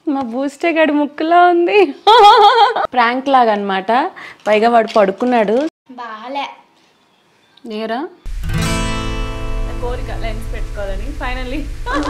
మా బూస్టే గడి ముక్కులా ఉంది ప్రాంక్ లాగా అనమాట పైగా వాడు పడుకున్నాడు బాలే నేరా కోరిక లెన్స్ పెట్టుకోవాలని ఫైనల్లీ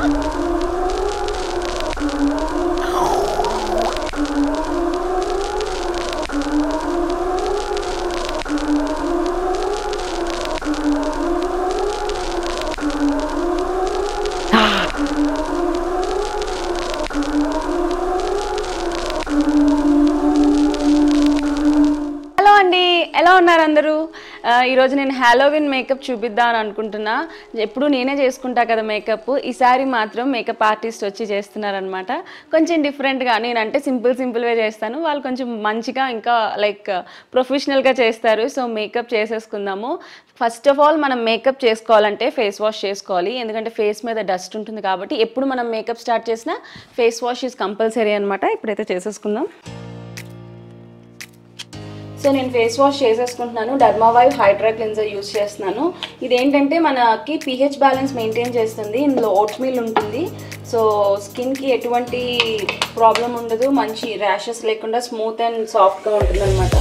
హలో అండి ఎలా ఉన్నారు అందరూ ఆ, ఈరోజు నేను హాలోవిన్ మేకప్ చూపిద్దాం అని అనుకుంటున్నా ఎప్పుడు నేనే చేసుకుంటా కదా మేకప్ ఈసారి మాత్రం మేకప్ ఆర్టిస్ట్ వచ్చి చేస్తున్నారనమాట కొంచెం డిఫరెంట్గా నేనంటే సింపుల్ సింపుల్వే చేస్తాను వాళ్ళు కొంచెం మంచిగా ఇంకా లైక్ ప్రొఫెషనల్గా చేస్తారు సో మేకప్ చేసేసుకుందాము ఫస్ట్ ఆఫ్ ఆల్ మనం మేకప్ చేసుకోవాలంటే ఫేస్ వాష్ చేసుకోవాలి ఎందుకంటే ఫేస్ మీద డస్ట్ ఉంటుంది కాబట్టి ఎప్పుడు మనం మేకప్ స్టార్ట్ చేసినా ఫేస్ వాష్ ఈజ్ కంపల్సరీ అనమాట ఇప్పుడైతే చేసేసుకుందాం సో నేను ఫేస్ వాష్ చేసేసుకుంటున్నాను డర్మావైవ్ హైడ్రా క్లిన్జర్ యూస్ చేస్తున్నాను ఇదేంటంటే మనకి పిహెచ్ బ్యాలెన్స్ మెయింటైన్ చేస్తుంది ఇందులో ఓట్ మీల్ ఉంటుంది సో స్కిన్కి ఎటువంటి ప్రాబ్లం ఉండదు మంచి ర్యాషెస్ లేకుండా స్మూత్ అండ్ సాఫ్ట్గా ఉంటుంది అనమాట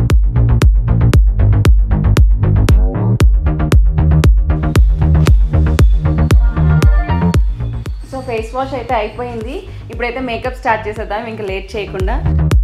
సో ఫేస్ వాష్ అయితే అయిపోయింది ఇప్పుడైతే మేకప్ స్టార్ట్ చేసేద్దాం ఇంకా లేట్ చేయకుండా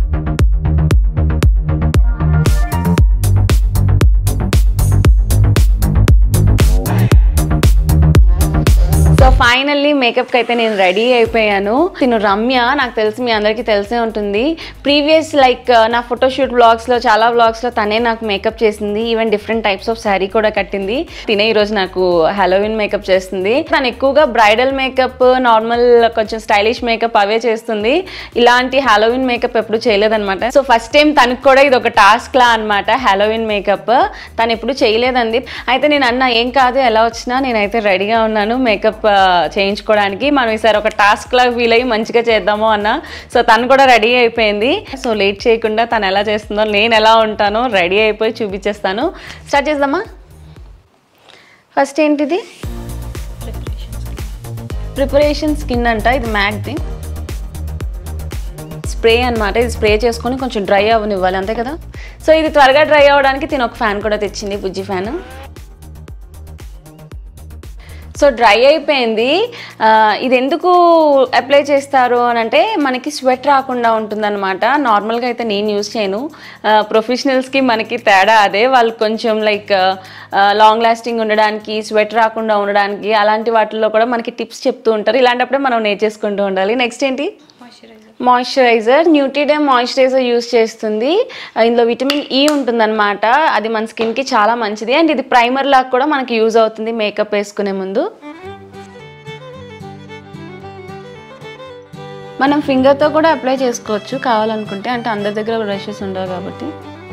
సో ఫైనల్లీ మేకప్కి అయితే నేను రెడీ అయిపోయాను తిను రమ్య నాకు తెలిసి మీ అందరికీ తెలిసే ఉంటుంది ప్రీవియస్ లైక్ నా ఫోటోషూట్ బ్లాగ్స్లో చాలా బ్లాగ్స్లో తనే నాకు మేకప్ చేసింది even different types of sari కూడా కట్టింది తినే ఈరోజు నాకు హలోవిన్ మేకప్ చేస్తుంది తను ఎక్కువగా బ్రైడల్ మేకప్ నార్మల్ కొంచెం స్టైలిష్ మేకప్ అవే చేస్తుంది ఇలాంటి హాలోవిన్ మేకప్ ఎప్పుడు చేయలేదన్నమాట సో ఫస్ట్ టైం తనకు కూడా ఇది ఒక టాస్క్ లా అనమాట హాలోవిన్ మేకప్ తను ఎప్పుడు చేయలేదండి అయితే నేను అన్న ఏం కాదు ఎలా వచ్చినా నేనైతే రెడీగా ఉన్నాను మేకప్ చేయించుకోవడానికి మనం ఈసారి ఒక టాస్క్ లాగా ఫీల్ అయ్యి మంచిగా చేద్దాము అన్న సో తను కూడా రెడీ అయిపోయింది సో లేట్ చేయకుండా తను ఎలా చేస్తుందో నేను ఎలా ఉంటానో రెడీ అయిపోయి చూపించేస్తాను స్టార్ట్ చేద్దామా ఫస్ట్ ఏంటిది ప్రిపరేషన్ స్కిన్ అంట ఇది మ్యాగ్ది స్ప్రే అన్నమాట ఇది స్ప్రే చేసుకొని కొంచెం డ్రై అవ్వనివ్వాలి అంతే కదా సో ఇది త్వరగా డ్రై అవ్వడానికి తిన ఒక ఫ్యాన్ కూడా తెచ్చింది బుజ్జి ఫ్యాన్ సో డ్రై అయిపోయింది ఆ, ఇది ఎందుకు అప్లై చేస్తారు అని అంటే మనకి స్వెట్ రాకుండా ఉంటుందన్నమాట నార్మల్గా అయితే నేను యూస్ చేయను ప్రొఫెషనల్స్కి మనకి తేడా అదే వాళ్ళు కొంచెం లైక్ లాంగ్ లాస్టింగ్ ఉండడానికి స్వెట్ రాకుండా ఉండడానికి అలాంటి వాటిల్లో కూడా మనకి టిప్స్ చెప్తూ ఉంటారు ఇలాంటప్పుడే మనం నేర్చేసుకుంటూ ఉండాలి నెక్స్ట్ ఏంటి మాయిశ్చరైజర్ న్యూట్రిడే మాయిశ్చరైజర్ యూస్ చేస్తుంది ఆ, ఇందులో విటమిన్ ఈ ఉంటుందన్నమాట అది మన స్కిన్కి చాలా మంచిది అండ్ ఇది ప్రైమర్ లాగా కూడా మనకి యూజ్ అవుతుంది మేకప్ వేసుకునే ముందు మనం ఫింగర్తో కూడా అప్లై చేసుకోవచ్చు కావాలనుకుంటే అంటే అందరి దగ్గర బ్రషెస్ ఉండవు కాబట్టి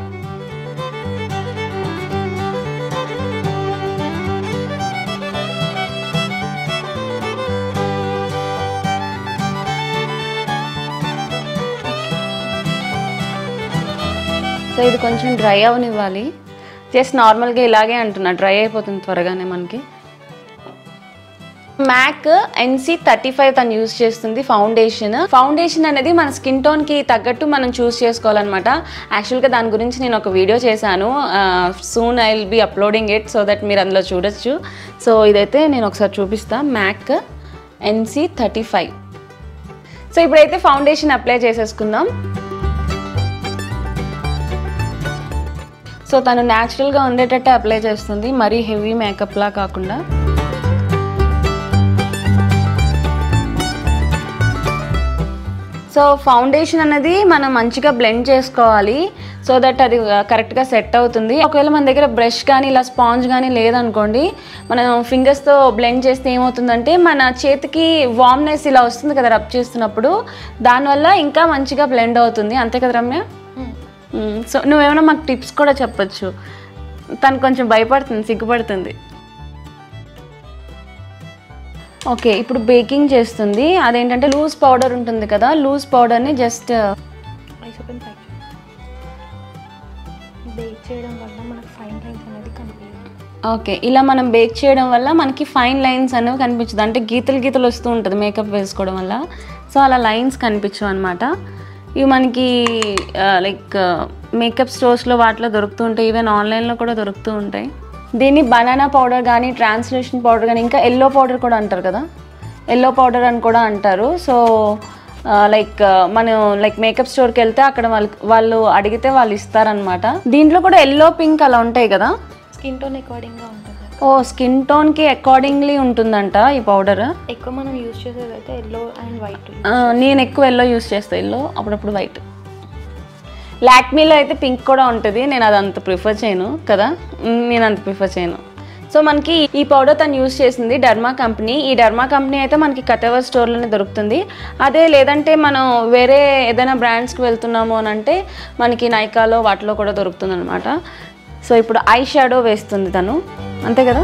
సో ఇది కొంచెం డ్రై అవనివ్వాలి జస్ట్ నార్మల్గా ఇలాగే అంటున్నా డ్రై అయిపోతుంది త్వరగానే మనకి మ్యాక్ ఎన్సీ థర్టీ ఫైవ్ తను యూస్ చేస్తుంది ఫౌండేషన్ ఫౌండేషన్ అనేది మన స్కిన్ టోన్కి తగ్గట్టు మనం చూస్ చేసుకోవాలన్నమాట యాక్చువల్గా దాని గురించి నేను ఒక వీడియో చేశాను soon I will be uploading it so that మీరు అందులో చూడొచ్చు సో ఇదైతే నేను ఒకసారి చూపిస్తా MAC NC thirty five so ఇప్పుడైతే ఫౌండేషన్ అప్లై చేసేసుకుందాం సో తను న్యాచురల్గా ఉండేటట్టు అప్లై చేస్తుంది మరీ హెవీ మేకప్లా కాకుండా సో ఫౌండేషన్ అనేది మనం మంచిగా బ్లెండ్ చేసుకోవాలి సో దట్ అది కరెక్ట్గా సెట్ అవుతుంది ఒకవేళ మన దగ్గర బ్రష్ కానీ ఇలా స్పాంజ్ కానీ లేదనుకోండి మనం ఫింగర్స్తో బ్లెండ్ చేస్తే ఏమవుతుందంటే మన చేతికి వామ్నెస్ ఇలా వస్తుంది కదా రబ్ చేస్తున్నప్పుడు దానివల్ల ఇంకా మంచిగా బ్లెండ్ అవుతుంది అంతే కదా రమ్య మ్మ్. సో నువ్వేమైనా మాకు టిప్స్ కూడా చెప్పొచ్చు తను కొంచెం భయపడుతుంది సిగ్గుపడుతుంది ఓకే ఇప్పుడు బేకింగ్ చేస్తుంది అదేంటంటే లూజ్ పౌడర్ ఉంటుంది కదా లూజ్ పౌడర్ని just eyes open pack bake చేయడం వల్ల మనకు ఫైన్ లైన్స్ అనేది కనిపించదు ఓకే ఇలా మనం బేక్ చేయడం వల్ల మనకి ఫైన్ లైన్స్ అనేవి కనిపించదు అంటే గీతలు గీతలు వస్తూ ఉంటుంది మేకప్ వేసుకోవడం వల్ల సో అలా లైన్స్ కనిపించవు అనమాట ఇవి మనకి లైక్ మేకప్ స్టోర్స్లో వాటిలో దొరుకుతూ ఉంటాయి ఈవెన్ ఆన్లైన్లో కూడా దొరుకుతూ ఉంటాయి దీన్ని బనానా పౌడర్ కానీ ట్రాన్స్లేషన్ పౌడర్ కానీ ఇంకా ఎల్లో పౌడర్ కూడా అంటారు కదా ఎల్లో పౌడర్ అని కూడా అంటారు సో లైక్ మనం లైక్ మేకప్ స్టోర్కి వెళ్తే అక్కడ వాళ్ళు వాళ్ళు అడిగితే వాళ్ళు ఇస్తారనమాట దీంట్లో కూడా ఎల్లో పింక్ అలా ఉంటాయి కదా స్కిన్ టోన్ అకార్డింగ్గా ఉంటుంది ఓ స్కిన్ టోన్కి అకార్డింగ్లీ ఉంటుందంట ఈ పౌడర్ ఎక్కువ మనం యూజ్ చేసేది అయితే ఎల్లో అండ్ వైట్ నేను ఎక్కువ ఎల్లో యూస్ చేస్తాను ఎల్లో అప్పుడప్పుడు వైట్ లాక్మీలో అయితే పింక్ కూడా ఉంటుంది నేను అది అంత ప్రిఫర్ చేయను కదా మ్, నేను అంత ప్రిఫర్ చేయను సో మనకి ఈ పౌడర్ తను యూస్ చేసింది డర్మా కంపెనీ ఈ డర్మా కంపెనీ అయితే మనకి కటవర్ స్టోర్లోనే దొరుకుతుంది అదే లేదంటే మనం వేరే ఏదైనా బ్రాండ్స్కి వెళ్తున్నాము అని అంటే మనకి నైకాలో వాటిలో కూడా దొరుకుతుంది అనమాట సో ఇప్పుడు ఐ షాడో వేస్తుంది తను అంతే కదా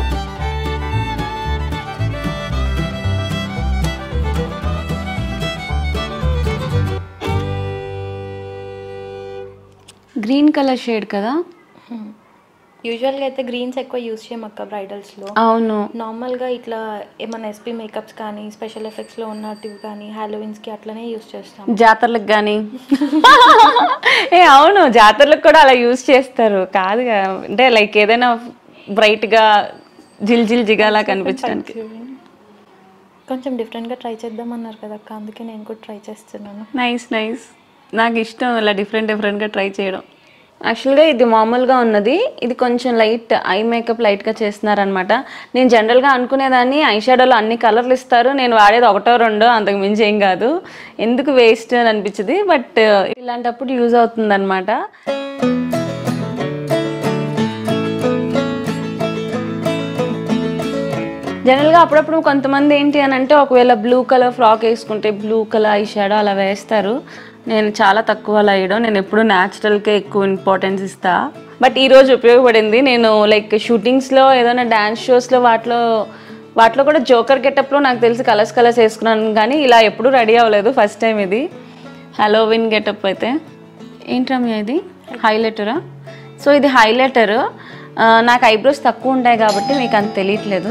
గ్రీన్ కలర్ షేడ్ కదా యూజువల్గా అయితే గ్రీన్స్ ఎక్కువ యూజ్ చేయమక్క బ్రైడల్స్లో అవును నార్మల్గా ఇట్లా ఏమైనా ఎస్పీ మేకప్స్ కానీ స్పెషల్ ఎఫెక్ట్స్లో ఉన్నటివి కానీ హాలోవిన్స్కి అట్లనే యూజ్ చేస్తాం జాతరలకు కానీ ఏ అవును జాతరలకు కూడా అలా యూజ్ చేస్తారు కాదు కదా. అంటే లైక్ ఏదైనా బ్రైట్గా జిల్ జిల్ జిగాలా కనిపించడానికి కొంచెం డిఫరెంట్గా ట్రై చేద్దామన్నారు కదా అక్క అందుకే నేను కూడా ట్రై చేస్తున్నాను నైస్ నైస్ నాకు ఇష్టం ఇలా డిఫరెంట్ డిఫరెంట్గా ట్రై చేయడం యాక్చువల్గా ఇది మామూలుగా ఉన్నది ఇది కొంచెం లైట్ ఐ మేకప్ లైట్గా చేస్తున్నారనమాట నేను జనరల్గా అనుకునేదాన్ని ఐ షాడోలో అన్ని కలర్లు ఇస్తారు నేను వాడేది ఒకటో రెండో అంతకు మించి ఏం కాదు ఎందుకు వేస్ట్ అని అనిపించింది బట్ ఇలాంటప్పుడు యూజ్ అవుతుందన్నమాట జనరల్గా అప్పుడప్పుడు కొంతమంది ఏంటి అని అంటే ఒకవేళ బ్లూ కలర్ ఫ్రాక్ వేసుకుంటే బ్లూ కలర్ ఐ షాడో అలా వేస్తారు నేను చాలా తక్కువ అలా వేయడం నేను ఎప్పుడు న్యాచురల్కే ఎక్కువ ఇంపార్టెన్స్ ఇస్తా బట్ ఈ రోజు ఉపయోగపడింది నేను లైక్ షూటింగ్స్లో ఏదైనా డ్యాన్స్ షోస్లో వాటిలో వాటిలో కూడా జోకర్ గెటప్లో నాకు తెలిసి కలర్స్ కలర్స్ వేసుకున్నాను కానీ ఇలా ఎప్పుడూ రెడీ అవ్వలేదు ఫస్ట్ టైం ఇది హలోవిన్ గెటప్ అయితే ఏంటి రమ్య ఇది హైలైటరా సో ఇది హైలైటర్ నాకు ఐబ్రోస్ తక్కువ ఉంటాయి కాబట్టి మీకు అంత తెలియట్లేదు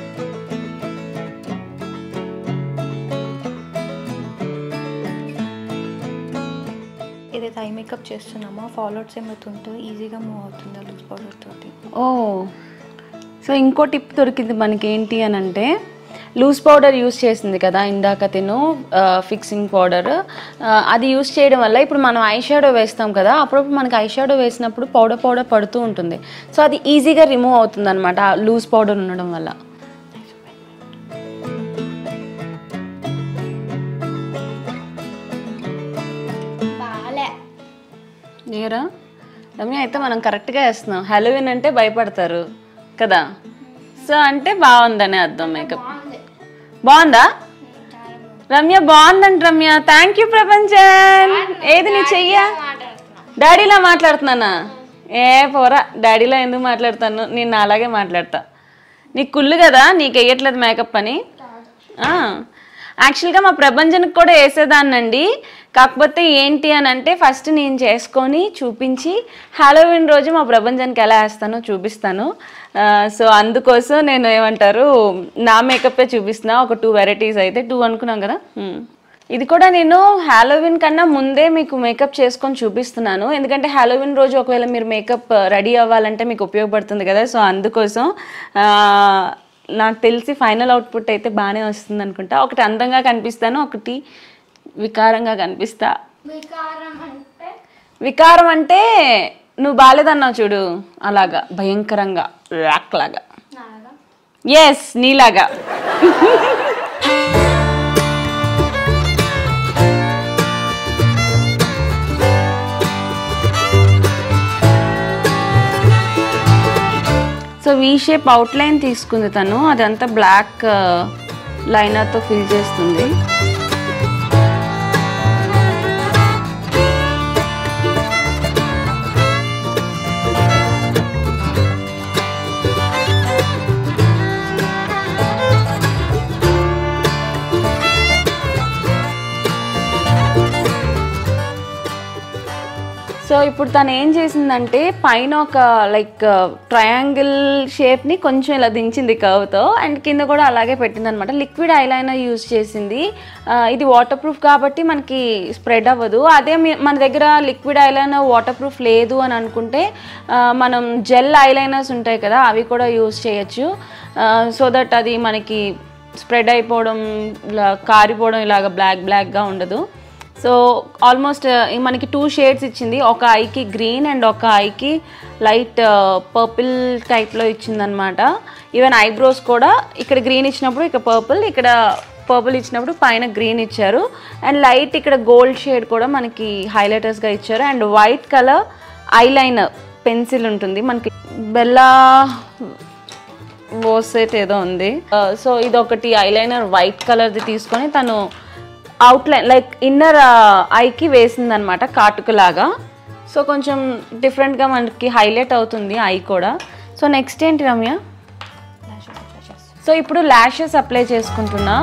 ఏదైతే ఐ మేకప్ చేస్తున్నామో ఫాలోవర్స్ ఏమవుతుందో ఈజీగా మూవ్ అవుతుంది ఆ లూజ్ పౌడర్ తోటి ఓ సో ఇంకో టిప్ దొరికింది మనకి ఏంటి అని అంటే లూజ్ పౌడర్ యూస్ చేసింది కదా ఇందాక తిను ఫిక్సింగ్ పౌడర్ అది యూస్ చేయడం వల్ల ఇప్పుడు మనం ఐ షాడో వేస్తాం కదా అప్పుడప్పుడు మనకి ఐ షాడో వేసినప్పుడు పౌడర్ పౌడర్ పడుతూ ఉంటుంది సో అది ఈజీగా రిమూవ్ అవుతుంది అనమాట లూజ్ పౌడర్ ఉండడం వల్ల నేరా రమ్య అయితే మనం కరెక్ట్గా వేస్తున్నాం హెలోవిన్ అంటే భయపడతారు కదా సో అంటే బాగుందని అర్థం మేకప్ బాగుందా రమ్య బాగుందంట రమ్య థ్యాంక్ యూ ప్రపంచన్ ఏది నీ చెయ్యా డాడీలా మాట్లాడుతున్నానా ఏ పోరా డాడీలా ఎందుకు మాట్లాడతాను నేను నా అలాగే మాట్లాడతా నీకు కుళ్ళు కదా నీకు వేయట్లేదు మేకప్ అని ఆ. యాక్చువల్గా మా ప్రభంజన్కి కూడా వేసేదాన్నండి కాకపోతే ఏంటి అని అంటే ఫస్ట్ నేను చేసుకొని చూపించి హాలోవిన్ రోజు మా ప్రభంజన్కి ఎలా వేస్తానో చూపిస్తాను ఆ, సో అందుకోసం నేను ఏమంటారు నా మేకప్పే చూపిస్తున్నా ఒక టూ వెరైటీస్ అయితే టూ అనుకున్నాం కదా ఉమ్. ఇది కూడా నేను హాలోవిన్ కన్నా ముందే మీకు మేకప్ చేసుకొని చూపిస్తున్నాను ఎందుకంటే హాలోవిన్ రోజు ఒకవేళ మీరు మేకప్ రెడీ అవ్వాలంటే మీకు ఉపయోగపడుతుంది కదా సో అందుకోసం ఆ, నాకు తెలిసి ఫైనల్ అవుట్పుట్ అయితే బాగానే వస్తుంది అనుకుంటా ఒకటి అందంగా కనిపిస్తాను ఒకటి వికారంగా కనిపిస్తా వికారం అంటే నువ్వు బాలేదన్నావు చూడు అలాగా భయంకరంగా రాక్ లాగా ఎస్ నీలాగా సో వీ షేప్ అవుట్లైన్ తీసుకుంది తను అదంతా బ్లాక్ లైనర్తో ఫిల్ చేస్తుంది సో సో ఇప్పుడు తను ఏం చేసిందంటే పైన ఒక లైక్ ట్రయాంగిల్ షేప్ని కొంచెం ఇలా దించింది కర్వ్తో అండ్ కింద కూడా అలాగే పెట్టింది అనమాట లిక్విడ్ ఐలైనర్ యూజ్ చేసింది ఆ, ఇది వాటర్ ప్రూఫ్ కాబట్టి మనకి స్ప్రెడ్ అవ్వదు అదే మీ- మన దగ్గర లిక్విడ్ ఐలైనర్ వాటర్ ప్రూఫ్ లేదు అని అనుకుంటే ఆ, మనం జెల్ ఐలైనర్స్ ఉంటాయి కదా అవి కూడా యూజ్ చేయొచ్చు సో దట్ అది మనకి స్ప్రెడ్ అయిపోవడం ఇలా కారిపోవడం ఇలాగ బ్లాక్ బ్లాక్గా ఉండదు సో ఆల్మోస్ట్ మనకి టూ షేడ్స్ ఇచ్చింది ఒక ఐకి గ్రీన్ అండ్ ఒక ఐకి లైట్ పర్పుల్ టైప్లో ఇచ్చిందనమాట ఈవెన్ ఐబ్రోస్ కూడా ఇక్కడ గ్రీన్ ఇచ్చినప్పుడు ఇక్కడ పర్పుల్ ఇక్కడ పర్పుల్ ఇచ్చినప్పుడు పైన గ్రీన్ ఇచ్చారు అండ్ లైట్ ఇక్కడ గోల్డ్ షేడ్ కూడా మనకి హైలైటర్స్గా ఇచ్చారు and white colour eyeliner pencil ఉంటుంది మనకి బెల్లా ఓసెట్ ఏదో ఉంది సో ఇది ఒకటి ఐలైనర్ వైట్ కలర్ది తీసుకొని తను అవుట్లైన్ లైక్ ఇన్నర్ ఐకి వేసింది అనమాట కాటుకలాగా సో కొంచెం డిఫరెంట్గా మనకి హైలైట్ అవుతుంది ఐ కూడా సో నెక్స్ట్ ఏంటి రమ్య lashes apply చేస్తాను సో ఇప్పుడు ల్యాషెస్ అప్లై చేసుకుంటున్నా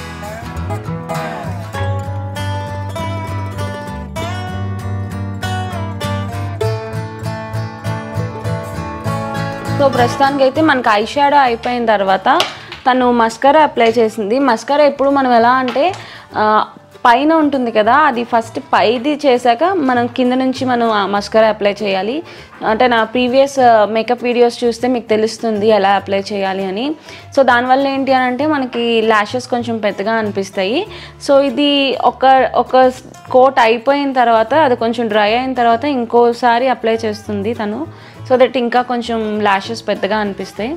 సో ప్రస్తుతానికి అయితే మనకి ఐ షాడో అయిపోయిన తర్వాత తను మస్కరా అప్లై చేసింది మస్కరా ఇప్పుడు మనం ఎలా అంటే ఆ, పైన ఉంటుంది కదా అది ఫస్ట్ పైది చేశాక మనం కింద నుంచి మనం ఆ మస్కరా అప్లై చేయాలి అంటే నా ప్రీవియస్ మేకప్ వీడియోస్ చూస్తే మీకు తెలుస్తుంది ఎలా అప్లై చేయాలి అని సో దానివల్ల ఏంటి అని అంటే మనకి ల్యాషెస్ కొంచెం పెద్దగా అనిపిస్తాయి సో ఇది ఒక ఒక కోట్ అయిపోయిన తర్వాత అది కొంచెం డ్రై అయిన తర్వాత ఇంకోసారి అప్లై చేస్తుంది తను సో దట్ ఇంకా కొంచెం ల్యాషెస్ పెద్దగా అనిపిస్తాయి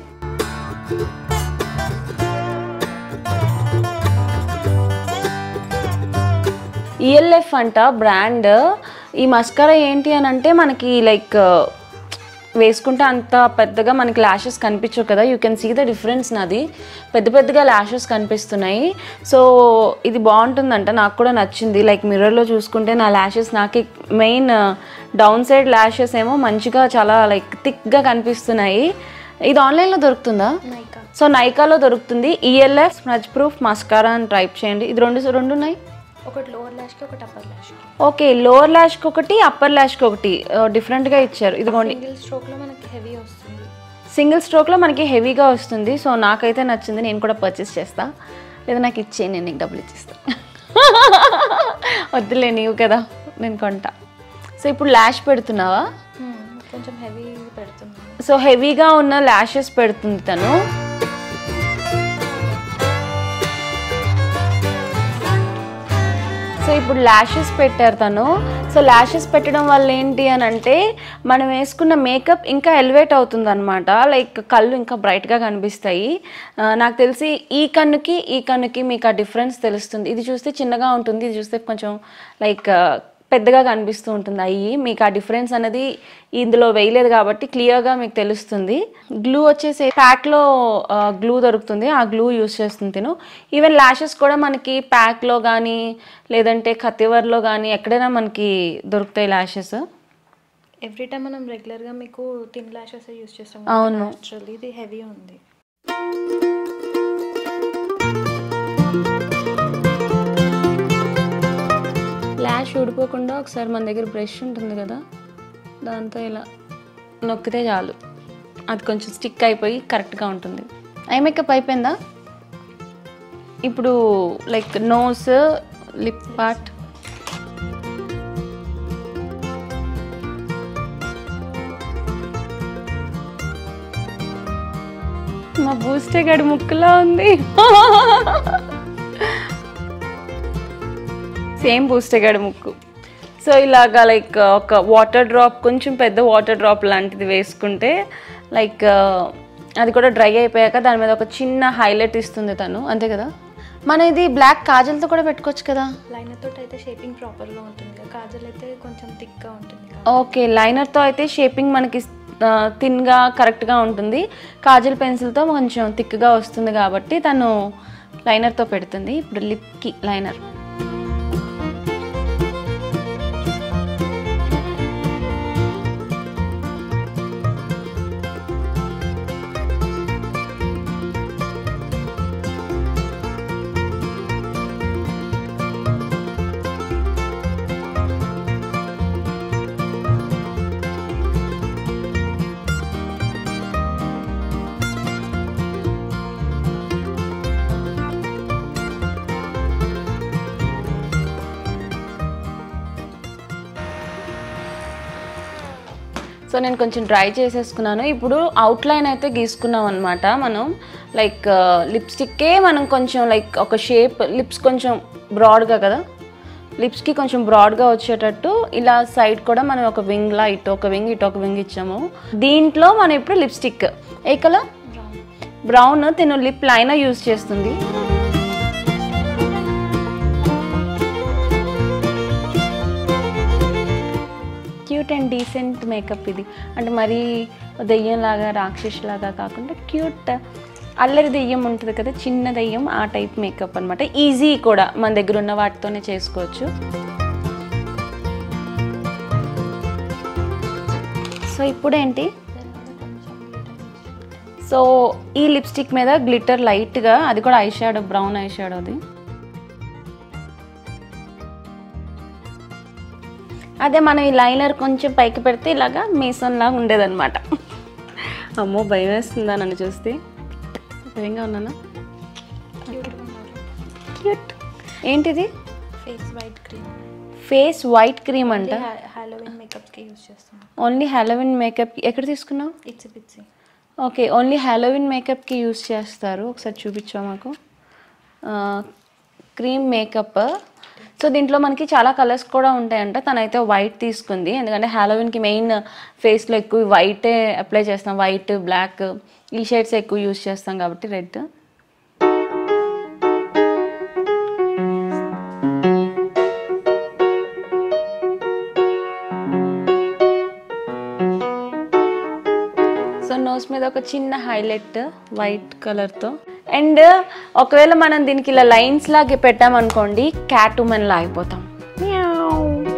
ఈఎల్ఎఫ్ అంట బ్రాండ్ ఈ మస్కరా ఏంటి అని అంటే మనకి లైక్ వేసుకుంటే అంత పెద్దగా మనకి ల్యాషెస్ కనిపించవు కదా you can see the difference నాది పెద్ద పెద్దగా ల్యాషెస్ కనిపిస్తున్నాయి సో ఇది బాగుంటుందంట నాకు కూడా నచ్చింది లైక్ మిర్రర్లో చూసుకుంటే నా ల్యాషెస్ నాకే మెయిన్ డౌన్ సైడ్ ల్యాషెస్ ఏమో మంచిగా చాలా లైక్ థిక్గా కనిపిస్తున్నాయి ఇది ఆన్లైన్లో దొరుకుతుందా నైకా సో నైకాలో దొరుకుతుంది ఈఎల్ఎఫ్ స్మజ్ ప్రూఫ్ మస్కారా అని టైప్ చేయండి ఇది రెండు రెండు ఉన్నాయి ఒకటి లోవర్ ల్యాష్కి ఒకటి అప్పర్ ల్యాష్కి ఓకే లోవర్ ల్యాష్కి ఒకటి అప్పర్ ల్యాష్కి ఒకటి డిఫరెంట్గా ఇచ్చారు ఇదిగోండి సింగిల్ స్ట్రోక్లో మనకి హెవీ వస్తుంది సింగిల్ స్ట్రోక్లో మనకి హెవీగా వస్తుంది సో నాకైతే నచ్చింది నేను కూడా పర్చేస్ చేస్తా లేదా నాకు ఇచ్చే నేను నీకు డబ్బులు ఇచ్చేస్తా వద్దులే నీవు కదా నేను కొంటా సో ఇప్పుడు ల్యాష్ పెడుతున్నావా Hmm, కొంచెం హెవీ పెడుతున్నాను సో హెవీగా ఉన్న ల్యాషెస్ పెడుతుంది తను సో ఇప్పుడు ల్యాషెస్ పెట్టారు తను సో ల్యాషెస్ పెట్టడం వల్ల ఏంటి అని అంటే మనం వేసుకున్న మేకప్ ఇంకా ఎలివేట్ అవుతుంది అనమాట లైక్ కళ్ళు ఇంకా బ్రైట్గా కనిపిస్తాయి ఆ, నాకు తెలిసి ఈ కన్నుకి ఈ కన్నుకి మీకు ఆ డిఫరెన్స్ తెలుస్తుంది ఇది చూస్తే చిన్నగా ఉంటుంది ఇది చూస్తే కొంచెం లైక్ పెద్దగా కనిపిస్తూ ఉంటుంది అయ్యి మీకు ఆ డిఫరెన్స్ అనేది ఇందులో వేయలేదు కాబట్టి క్లియర్గా మీకు తెలుస్తుంది గ్లూ వచ్చేసి ప్యాక్లో గ్లూ దొరుకుతుంది ఆ గ్లూ యూస్ చేస్తుంది తిను ఈవెన్ ల్యాషెస్ కూడా మనకి ప్యాక్లో కానీ లేదంటే కతివర్లో కానీ ఎక్కడైనా మనకి దొరుకుతాయి ల్యాషెస్ ఎవ్రీ టైం మనం రెగ్యులర్గా మీకు థిన్ ల్యాషెస్ యూస్ చేస్తాం అవును. యాక్చువల్లీ ఇది హెవీ ఉంది ల్యాష్ ఊడిపోకుండా ఒకసారి మన దగ్గర బ్రష్ ఉంటుంది కదా దాంతో ఇలా నొక్కితే చాలు అది కొంచెం స్టిక్ అయిపోయి కరెక్ట్గా ఉంటుంది ఐ మేకప్ అయిపోయిందా ఇప్పుడు లైక్ నోస్ లిప్ పార్ట్ మా బూస్టే గడి ముక్కులా ఉంది సేమ్ బూస్టెగాడు ముక్కు సో ఇలాగా లైక్ ఒక వాటర్ డ్రాప్ కొంచెం పెద్ద వాటర్ డ్రాప్ లాంటిది వేసుకుంటే లైక్ అది కూడా డ్రై అయిపోయాక దాని మీద ఒక చిన్న హైలైట్ ఇస్తుంది తను అంతే కదా మన ఇది బ్లాక్ కాజల్తో కూడా పెట్టుకోవచ్చు కదా లైనర్ తోటి అయితే షేపింగ్ ప్రాపర్గా ఉంటుంది కదా కాజల్ అయితే కొంచెం థిక్గా ఉంటుంది కదా ఓకే లైనర్తో అయితే షేపింగ్ మనకి థిన్గా కరెక్ట్గా ఉంటుంది కాజల్ పెన్సిల్తో కొంచెం థిక్గా వస్తుంది కాబట్టి తను లైనర్తో పెడుతుంది ఇప్పుడు లిప్కి లైనర్ సో నేను కొంచెం డ్రై చేసేసుకున్నాను ఇప్పుడు అవుట్లైన్ అయితే గీసుకున్నాం అనమాట మనం లైక్ లిప్స్టిక్కే మనం కొంచెం లైక్ ఒక షేప్ లిప్స్ కొంచెం బ్రాడ్గా కదా లిప్స్కి కొంచెం బ్రాడ్గా వచ్చేటట్టు ఇలా సైడ్ కూడా మనం ఒక వింగ్లా ఇటు ఒక వింగ్ ఇటు ఒక వింగ్ ఇచ్చాము దీంట్లో మనం ఇప్పుడు లిప్స్టిక్ ఏ కలర్ బ్రౌన్ తిను లిప్ లైనర్ యూజ్ చేస్తుంది క్యూట్ అండ్ డీసెంట్ మేకప్ ఇది అంటే మరీ దెయ్యంలాగా రాక్షసులాగా కాకుండా క్యూట్ అల్లరి దెయ్యం ఉంటుంది కదా చిన్న దెయ్యం ఆ టైప్ మేకప్ అనమాట ఈజీ కూడా మన దగ్గర ఉన్న వాటితోనే చేసుకోవచ్చు సో ఇప్పుడు ఏంటి సో ఈ లిప్స్టిక్ మీద గ్లిటర్ లైట్గా అది కూడా ఐ షాడో బ్రౌన్ ఐ షాడోది అదే మనం ఈ లైనర్ కొంచెం పైకి పెడితే ఇలాగా మీసంలాగా ఉండేదన్నమాట అమ్మో భయం వేస్తుందా నన్ను చూస్తే భయంగా ఉన్నానా క్యూట్ ఏంటిది face white cream face white cream అంట హాలోవిన్ మేకప్కి యూజ్ చేస్తున్నాం ఓన్లీ హ్యాలోవిన్ మేకప్ ఎక్కడ తీసుకున్నావు ఇట్స్ పిచ్చి ఓకే ఓన్లీ హ్యాలోవిన్ మేకప్కి యూస్ చేస్తారు ఒకసారి చూపించావు మాకు క్రీమ్ మేకప్ సో దీంట్లో మనకి చాలా కలర్స్ కూడా ఉంటాయంట తనైతే వైట్ తీసుకుంది ఎందుకంటే హ్యాలోవిన్కి మెయిన్ ఫేస్లో ఎక్కువ వైటే అప్లై చేస్తాం వైట్ బ్లాక్ ఈ షేడ్స్ ఎక్కువ యూస్ చేస్తాం కాబట్టి రెడ్ సో నోస్ మీద ఒక చిన్న హైలైట్ వైట్ కలర్తో అండ్ ఒకవేళ మనం దీనికి ఇలా లైన్స్ లాగా పెట్టామనుకోండి క్యాట్ ఉమెన్ లా అయిపోతాం Meow.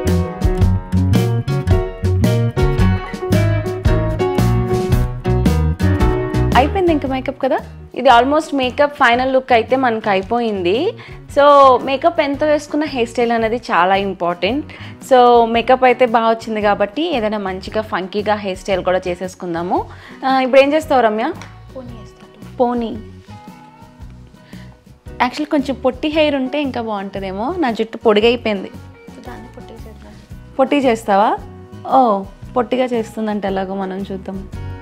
అయిపోయింది ఇంకా మేకప్ కదా ఇది ఆల్మోస్ట్ మేకప్ ఫైనల్ లుక్ అయితే మనకు అయిపోయింది సో మేకప్ ఎంత వేసుకున్న హెయిర్ స్టైల్ అనేది చాలా ఇంపార్టెంట్ సో మేకప్ అయితే బాగా వచ్చింది కాబట్టి ఏదైనా మంచిగా ఫంకీగా హెయిర్ స్టైల్ కూడా చేసేసుకుందాము ఆ, ఇప్పుడు ఏం చేస్తావు రమ్య పోనీ వేస్తాను పోనీ యాక్చువల్లీ కొంచెం పొట్టి హెయిర్ ఉంటే ఇంకా బాగుంటుందేమో నా జుట్టు పొడిగైపోయింది సో దాన్ని పొట్టేసేద్దాం పొట్టి చేస్తావా ఓ పొట్టిగా చేస్తుందంటే ఎలాగో మనం చూద్దాం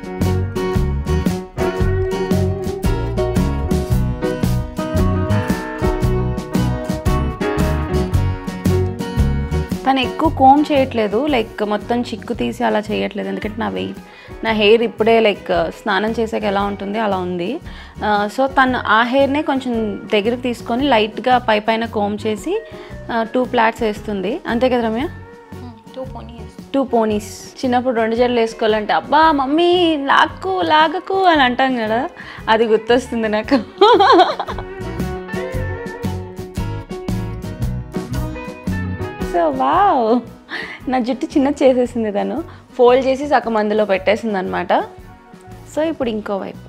తను ఎక్కువ కోమ్ చేయట్లేదు లైక్ మొత్తం చిక్కు తీసి అలా చేయట్లేదు ఎందుకంటే నా వెయిట్ నా హెయిర్ ఇప్పుడే లైక్ స్నానం చేసాక ఎలా ఉంటుంది అలా ఉంది సో తను ఆ హెయిర్నే కొంచెం దగ్గరికి తీసుకొని లైట్గా పై పైన కోమ్ చేసి టూ ప్లాట్స్ వేస్తుంది అంతే కదా రమ్య టూ పోనీ వేస్తాను టూ పోనీస్ చిన్నప్పుడు రెండు జడలు వేసుకోవాలంటే అబ్బా మమ్మీ లాక్కు లాగకు అని అంటాం కదా అది గుర్తొస్తుంది నాకు సో వావ్ నా జుట్టు చిన్న చేసేసింది తను ఫోల్డ్ చేసి సగం అందులో పెట్టేసింది అనమాట సో ఇప్పుడు ఇంకో వైపు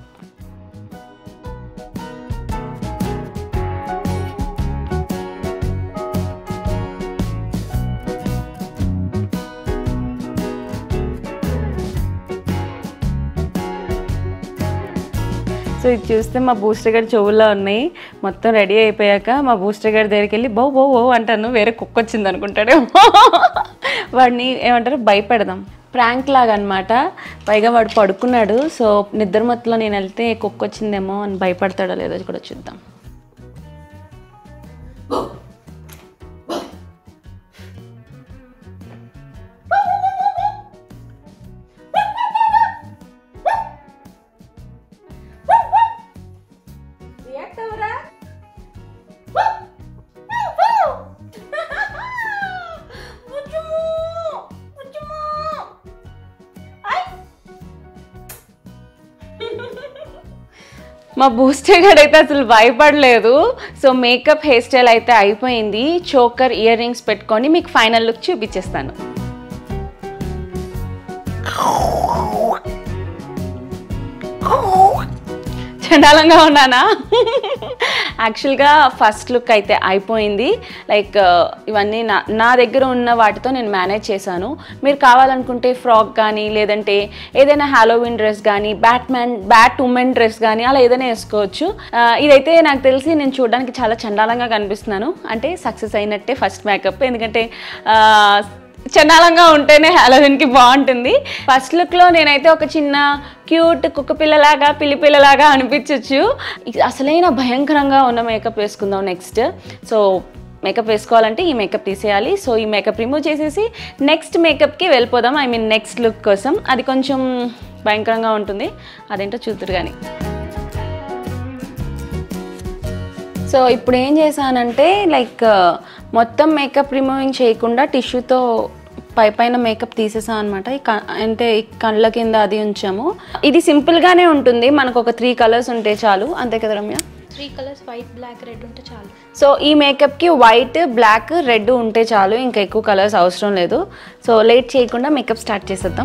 సో ఇది చూస్తే మా బూస్టర్ గారి చెవుల్లో ఉన్నాయి మొత్తం రెడీ అయిపోయాక మా బూస్టర్ గారి దగ్గరికి వెళ్ళి బౌ బౌ బౌ అంటాను వేరే కుక్క వచ్చింది అనుకుంటాడేమో వాడిని ఏమంటారు భయపెడదాం ప్రాంక్ లాగా అనమాట పైగా వాడు పడుకున్నాడు సో నిద్ర మత్తులో నేను వెళ్తే కుక్క వచ్చిందేమో అని భయపడతాడో లేదో కూడా చూద్దాం మా బూస్టర్ గడ్ అయితే అసలు భయపడలేదు సో మేకప్ హెయిర్ స్టైల్ అయితే అయిపోయింది చోకర్ ఇయర్ రింగ్స్ పెట్టుకొని మీకు ఫైనల్ లుక్ చూపించేస్తాను చండాలంగా ఉన్నానా యాక్చువల్గా ఫస్ట్ లుక్ అయితే అయిపోయింది లైక్ ఇవన్నీ నా నా దగ్గర ఉన్న వాటితో నేను మేనేజ్ చేశాను మీరు కావాలనుకుంటే ఫ్రాక్ కానీ లేదంటే ఏదైనా హాలోవిన్ డ్రెస్ కానీ బ్యాట్మ్యాన్ బ్యాట్ ఉమెన్ డ్రెస్ కానీ అలా ఏదైనా వేసుకోవచ్చు ఆ, ఇదైతే నాకు తెలిసి నేను చూడడానికి చాలా చండాలంగా కనిపిస్తున్నాను అంటే సక్సెస్ అయినట్టే ఫస్ట్ మేకప్ ఎందుకంటే ఆ, చండాలంగా ఉంటేనే హాలోవిన్కి బాగుంటుంది ఫస్ట్ లుక్లో నేనైతే ఒక చిన్న క్యూట్ కుక్క పిల్లలాగా పిల్లి పిల్లలాగా అనిపించవచ్చు అసలైన భయంకరంగా ఉన్న మేకప్ వేసుకుందాం నెక్స్ట్ సో మేకప్ వేసుకోవాలంటే ఈ మేకప్ తీసేయాలి సో ఈ మేకప్ రిమూవ్ చేసేసి నెక్స్ట్ మేకప్కి వెళ్ళిపోదాం ఐ మీన్ నెక్స్ట్ లుక్ కోసం అది కొంచెం భయంకరంగా ఉంటుంది అదేంటో చూద్దరు కానీ సో ఇప్పుడు ఏం చేశానంటే లైక్ మొత్తం మేకప్ రిమూవింగ్ చేయకుండా టిష్యూతో పై పైన మేకప్ తీసేసాం అనమాట అంటే ఈ కళ్ళ కింద అది ఉంచాము ఇది సింపుల్గానే ఉంటుంది మనకు ఒక త్రీ కలర్స్ ఉంటే చాలు అంతే కదా Ramya three colours white black red ఉంటే చాలు సో ఈ మేకప్కి వైట్ బ్లాక్ రెడ్ ఉంటే చాలు ఇంకా ఎక్కువ కలర్స్ అవసరం లేదు సో లేట్ చేయకుండా మేకప్ స్టార్ట్ చేసేద్దాం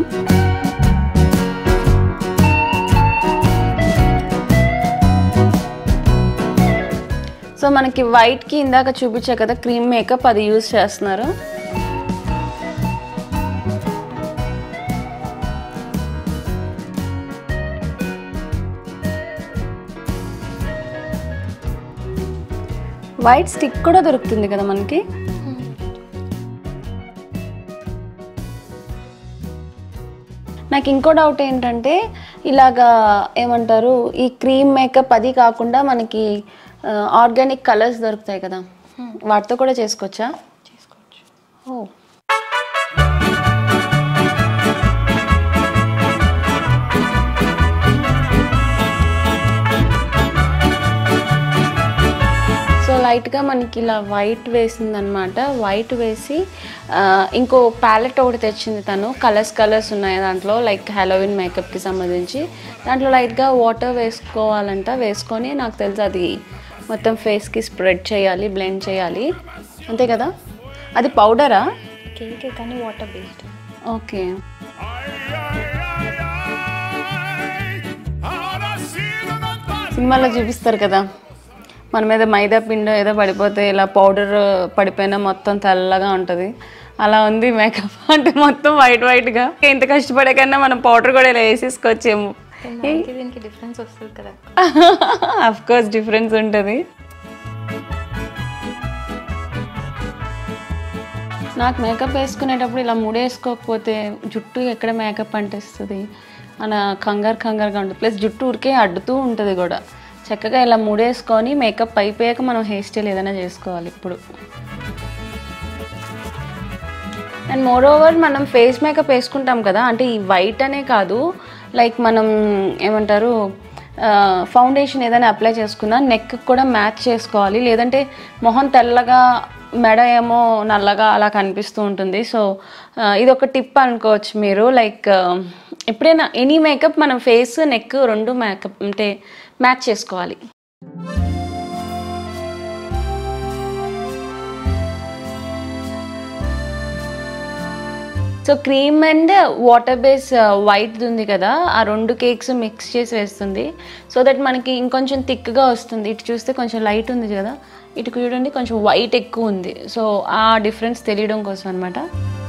సో మనకి వైట్కి ఇందాక చూపించా కదా క్రీమ్ మేకప్ అది యూజ్ చేస్తున్నారు వైట్ స్టిక్ కూడా దొరుకుతుంది కదా మనకి నాకు ఇంకో డౌట్ ఏంటంటే ఇలాగా ఏమంటారు ఈ క్రీమ్ మేకప్ అది కాకుండా మనకి ఆర్గానిక్ కలర్స్ దొరుకుతాయి కదా వాటితో కూడా చేసుకోవచ్చా చేసుకోవచ్చు ఓ సో లైట్గా మనకి ఇలా వైట్ వేసిందనమాట వైట్ వేసి ఆ, ఇంకో ప్యాలెట్ ఒకటి తెచ్చింది తను కలర్స్ కలర్స్ ఉన్నాయి దాంట్లో లైక్ హలోవిన్ మేకప్కి సంబంధించి దాంట్లో లైట్గా వాటర్ వేసుకోవాలంట వేసుకొని నాకు తెలుసు అది మొత్తం ఫేస్కి స్ప్రెడ్ చేయాలి బ్లెండ్ చేయాలి అంతే కదా అది పౌడరా కేకే కానీ వాటర్ బేస్డ్ ఓకే సినిమాలో చూపిస్తారు కదా మన మీద మైదా పిండి ఏదో పడిపోతే ఇలా పౌడర్ పడిపోయినా మొత్తం తెల్లగా ఉంటుంది అలా ఉంది మేకప్ అంటే మొత్తం వైట్ వైట్గా ఎంత కష్టపడే కన్నా మనం పౌడర్ కూడా ఇలా వేసేసుకోవచ్చేమో దానికి దీనికి డిఫరెన్స్ వస్తుంది కదా అఫ్ కోర్స్ డిఫరెన్స్ ఉంటుంది నాకు మేకప్ వేసుకునేటప్పుడు ఇలా ముడేసుకోకపోతే జుట్టు ఎక్కడ మేకప్ అంటేస్తుంది మన కంగారు కంగారుగా ఉంటుంది ప్లస్ జుట్టు ఊరికే అడ్డుతూ ఉంటుంది కూడా చక్కగా ఇలా ముడేసుకొని మేకప్ అయిపోయాక మనం హెయిర్ స్టైల్ ఏదైనా చేసుకోవాలి ఇప్పుడు అండ్ మోర్ ఓవర్ మనం ఫేస్ మేకప్ వేసుకుంటాం కదా అంటే ఈ వైట్ అనే కాదు లైక్ మనం ఏమంటారు ఫౌండేషన్ ఏదైనా అప్లై చేసుకున్నా నెక్ కూడా మ్యాచ్ చేసుకోవాలి లేదంటే మొహం తెల్లగా మెడ ఏమో నల్లగా అలా కనిపిస్తూ ఉంటుంది సో ఇది ఒక టిప్ అనుకోవచ్చు మీరు లైక్ ఎప్పుడైనా ఎనీ మేకప్ మనం ఫేస్ నెక్ రెండు మేకప్ అంటే మ్యాచ్ చేసుకోవాలి so cream and water base white ఉంది కదా ఆ రెండు కేక్స్ మిక్స్ చేసి వేస్తుంది సో దట్ మనకి ఇంకొంచెం థిక్గా వస్తుంది ఇటు చూస్తే కొంచెం లైట్ ఉంది కదా ఇటు చూడండి కొంచెం వైట్ ఎక్కువ ఉంది సో ఆ డిఫరెన్స్ తెలియడం కోసం అనమాట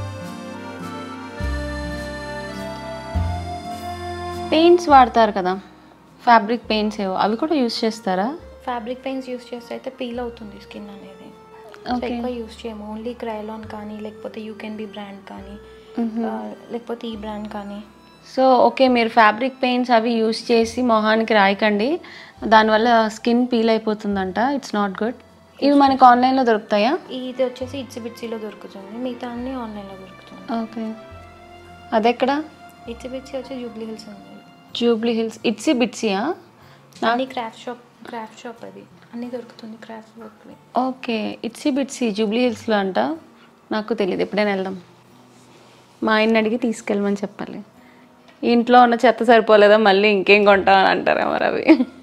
పెయింట్స్ వాడతారు కదా ఫ్యాబ్రిక్ పెయింట్స్ ఏవో అవి కూడా యూస్ చేస్తారా ఫ్యాబ్రిక్ పెయింట్స్ యూస్ చేస్తే అయితే పీల్ అవుతుంది స్కిన్ అనేది సో Okay. ఎక్కువ యూస్ చేయము ఓన్లీ క్రైలాన్ కానీ లేకపోతే యూ కెన్ బి బ్రాండ్ కానీ ఆ, లేకపోతే ఈ బ్రాండ్ కానీ సో ఓకే మీరు ఫ్యాబ్రిక్ పెయింట్స్ అవి యూస్ చేసి మొహానికి రాయకండి దానివల్ల స్కిన్ పీల్ అయిపోతుందంట ఇట్స్ నాట్ గుడ్ ఇవి మనకి ఆన్లైన్లో దొరుకుతాయా ఇది వచ్చేసి ఇట్స్ బిట్సీలో దొరుకుతుంది మిగతా అన్ని ఆన్లైన్లో దొరుకుతుంది ఓకే అదెక్కడ ఇట్స్ బిట్సీ వచ్చి జూబ్లీ హిల్స్ ఉంది జూబ్లీ హిల్స్ ఇట్సీ బిట్సీయా అన్ని క్రాఫ్ట్ షాప్ క్రాఫ్ట్ షాప్ అది అన్ని దొరుకుతుంది క్రాఫ్ట్ వర్క్వి ఓకే ఇట్సీ బిట్సీ జూబ్లీ హిల్స్లో అంట నాకు తెలియదు ఎప్పుడైనా వెళ్దాం మా ఆయన్ని అడిగి తీసుకెళ్ళమని చెప్పాలి ఇంట్లో ఉన్న చెత్త సరిపోలేదా మళ్ళీ ఇంకేం కొంటాం అని అంటారా మరి అవి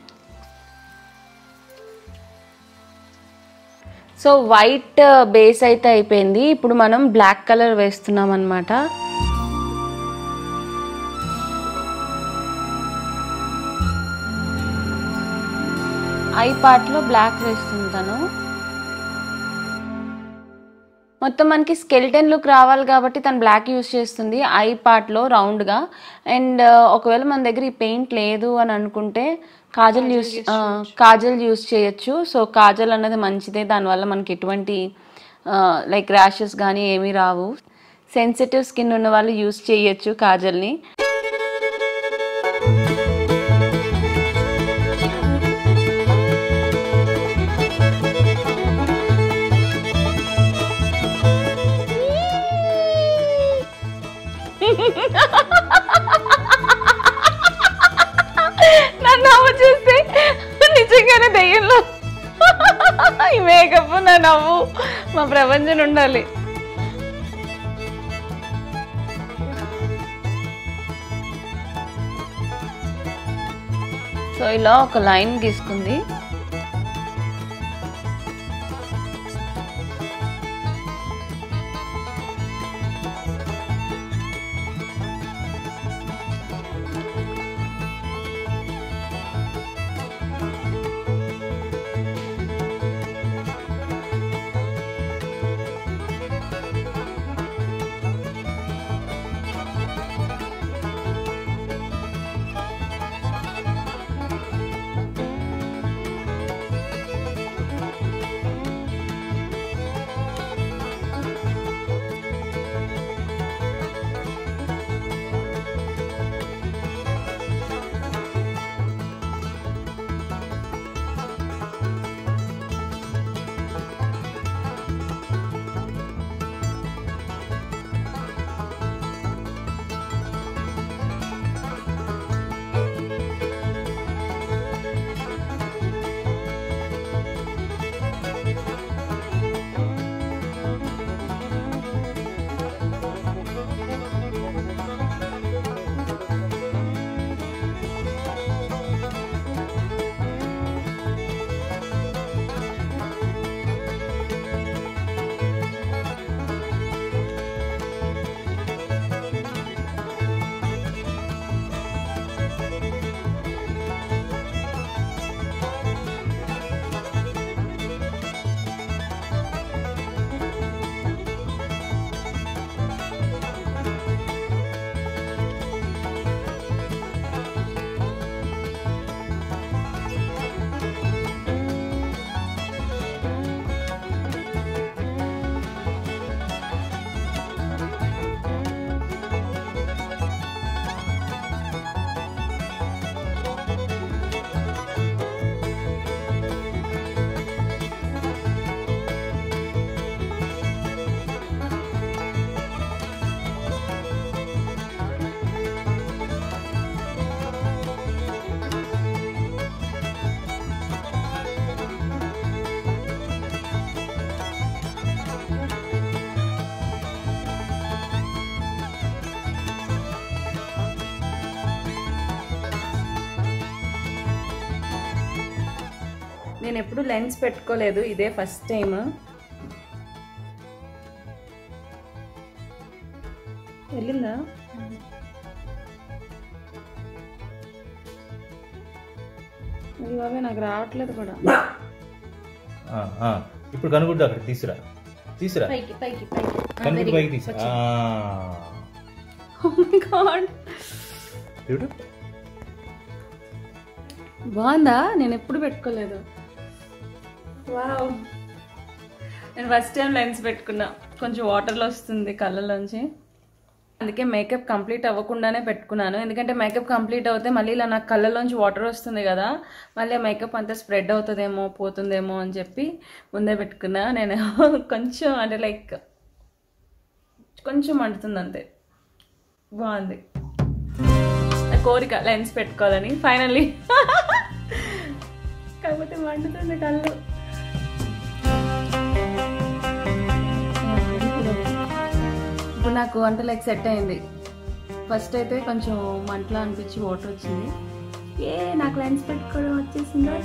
సో వైట్ బేస్ అయితే అయిపోయింది ఇప్పుడు మనం బ్లాక్ కలర్ వేస్తున్నాం అనమాట ఐ పార్ట్లో బ్లాక్ వేస్తుంది తను మొత్తం మనకి స్కెల్టన్ లుక్ రావాలి కాబట్టి తను బ్లాక్ యూస్ చేస్తుంది ఐ పార్ట్లో రౌండ్గా అండ్ ఒకవేళ మన దగ్గర ఈ పెయింట్ లేదు అని అనుకుంటే కాజల్ యూస్ కాజల్ యూస్ చేయొచ్చు సో కాజల్ అన్నది మంచిదే దానివల్ల మనకి ఎటువంటి లైక్ ర్యాషెస్ కానీ ఏమీ రావు సెన్సిటివ్ స్కిన్ ఉన్న వాళ్ళు యూస్ చేయొచ్చు కాజల్ని నన్ను నవ్వు చూస్తే నిజంగానే దెయ్యంలో ఈ మేకప్ నా నవ్వు మా ప్రపంచం ఉండాలి సో ఇలా ఒక లైన్ గీసుకుంది నేను ఎప్పుడు లెన్స్ పెట్టుకోలేదు ఇదే ఫస్ట్ టైం వెళ్ళిందా అది బాబాయ్ నాకు రావట్లేదు కూడా ఆ, ఆ. ఇప్పుడు కనుగుడ్డు అక్కడ తీసురా తీసురా పైకి పైకి పైకి కనుగుడ్డు పైకి తీసి గాడ్ చూడు బాగుందా నేను ఎప్పుడు పెట్టుకోలేదు వావ్ నేను ఫస్ట్ టైం లెన్స్ పెట్టుకున్నా కొంచెం వాటర్లో వస్తుంది కళ్ళలోంచి అందుకే మేకప్ కంప్లీట్ అవ్వకుండానే పెట్టుకున్నాను ఎందుకంటే మేకప్ కంప్లీట్ అవుతే మళ్ళీ ఇలా నాకు కళ్ళలోంచి వాటర్ వస్తుంది కదా మళ్ళీ ఆ మేకప్ అంతా స్ప్రెడ్ అవుతుందేమో పోతుందేమో అని చెప్పి ముందే పెట్టుకున్నా నేను కొంచెం అంటే లైక్ కొంచెం అంటుతుంది అంతే బాగుంది నా కోరిక లెన్స్ పెట్టుకోవాలని ఫైనల్లీ కాకపోతే మండుతుంది కళ్ళు ఇప్పుడు నాకు వంట లైక్ సెట్ అయింది ఫస్ట్ అయితే కొంచెం మంటలా అనిపించి వాటర్ వచ్చింది ఏ నాకు లెన్స్ పెట్టుకోవడం వచ్చేసిందా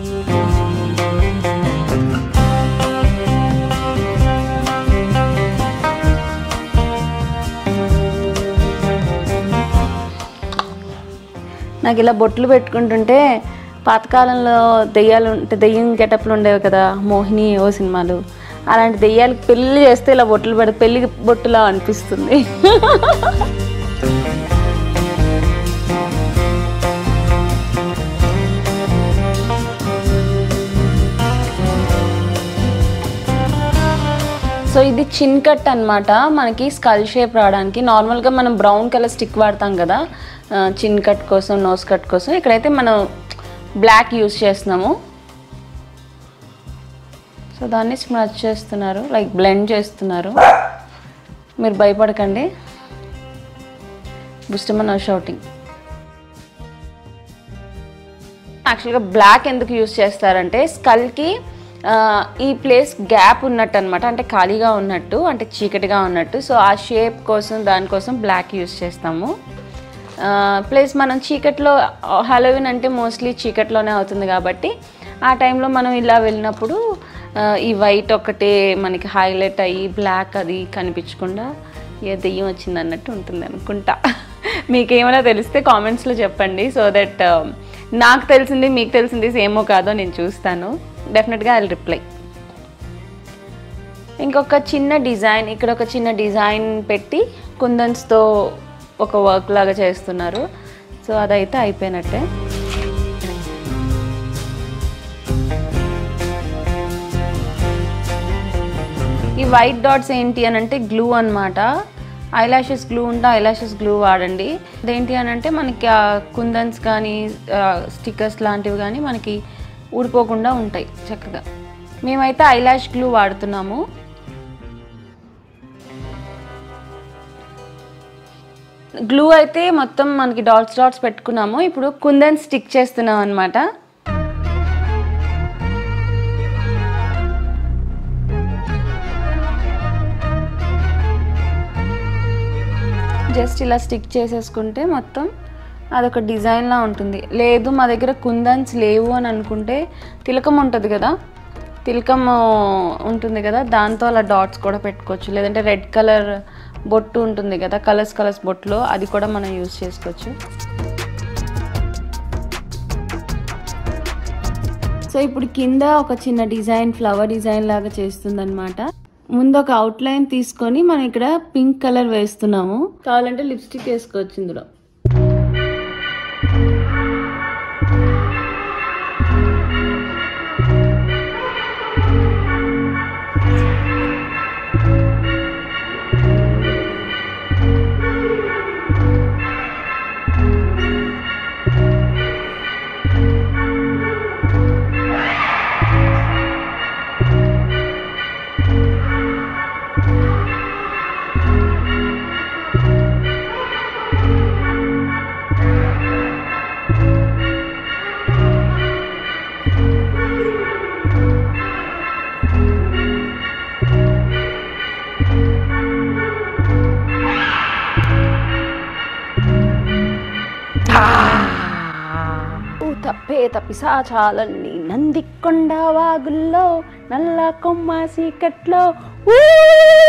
నాకు ఇలా బొట్లు పెట్టుకుంటుంటే పాతకాలంలో దెయ్యాలు ఉంటే దెయ్యం గెటప్లు ఉండేవి కదా మోహిని ఓ సినిమాలు అలాంటి దెయ్యాలకి పెళ్లి చేస్తే ఇలా బొట్లు పెడితే పెళ్లి బొట్టులా అనిపిస్తుంది సో ఇది చిన్ కట్ అనమాట మనకి స్కల్ షేప్ రావడానికి నార్మల్గా మనం బ్రౌన్ కలర్ స్టిక్ వాడతాం కదా ఆ, చిన్ కట్ కోసం నోస్ కట్ కోసం ఇక్కడైతే మనం బ్లాక్ యూస్ చేస్తున్నాము సో దాన్ని స్మచ్ చేస్తున్నారు లైక్ బ్లెండ్ చేస్తున్నారు మీరు భయపడకండి బుస్టమన్ షౌటింగ్ యాక్చువల్గా బ్లాక్ ఎందుకు యూస్ చేస్తారంటే స్కల్కి ఈ ప్లేస్ గ్యాప్ ఉన్నట్టు అనమాట అంటే ఖాళీగా ఉన్నట్టు అంటే చీకటిగా ఉన్నట్టు సో ఆ షేప్ కోసం దానికోసం బ్లాక్ యూస్ చేస్తాము ప్లస్ మనం చీకట్లో హలోవిన్ అంటే మోస్ట్లీ చీకట్లోనే అవుతుంది కాబట్టి ఆ టైంలో మనం ఇలా వెళ్ళినప్పుడు ఆ, ఈ వైట్ ఒకటే మనకి హైలైట్ అయ్యి బ్లాక్ అది కనిపించకుండా ఏ దెయ్యం వచ్చింది అన్నట్టు ఉంటుంది అనుకుంటా మీకు ఏమైనా తెలిస్తే కామెంట్స్లో చెప్పండి సో దట్ నాకు తెలిసింది మీకు తెలిసింది సేమో కాదో నేను చూస్తాను డెఫినెట్గా ఐ రిప్లై ఇంకొక చిన్న డిజైన్ ఇక్కడ ఒక చిన్న డిజైన్ పెట్టి కుందన్స్తో ఒక వర్క్ లాగా చేస్తున్నారు సో అదైతే అయిపోయినట్టే ఈ వైట్ డాట్స్ ఏంటి అని అంటే గ్లూ అనమాట ఐలాషెస్ గ్లూ ఉంటే ఐలాషెస్ గ్లూ వాడండి అదేంటి అని అంటే మనకి ఆ కుందన్స్ కానీ స్టిక్కర్స్ లాంటివి కానీ మనకి ఊడిపోకుండా ఉంటాయి చక్కగా మేమైతే ఐలాష్ గ్లూ వాడుతున్నాము గ్లూ అయితే మొత్తం మనకి డాట్స్ డాట్స్ పెట్టుకున్నాము ఇప్పుడు కుందన్ స్టిక్ చేస్తున్నాం అనమాట జస్ట్ ఇలా స్టిక్ చేసేసుకుంటే మొత్తం అదొక డిజైన్లా ఉంటుంది లేదు మా దగ్గర కుందన్స్ లేవు అని అనుకుంటే తిలకం ఉంటుంది కదా తిలకం ఉంటుంది కదా దాంతో అలా డాట్స్ కూడా పెట్టుకోవచ్చు లేదంటే రెడ్ కలర్ బొట్టు ఉంటుంది కదా కలర్స్ కలర్స్ బొట్టులో అది కూడా మనం యూస్ చేసుకోవచ్చు సో ఇప్పుడు కింద ఒక చిన్న డిజైన్ ఫ్లవర్ డిజైన్ లాగా చేస్తుందన్నమాట ముందు ఒక అవుట్ లైన్ తీసుకొని మనం ఇక్కడ పింక్ కలర్ వేస్తున్నాము కావాలంటే లిప్స్టిక్ వేసుకోవచ్చు ఇందులో తప్పేత పిశాచాలన్నీ నందికొండ వాగుల్లో నల్ల కొమ్మ సీకట్లో ఊ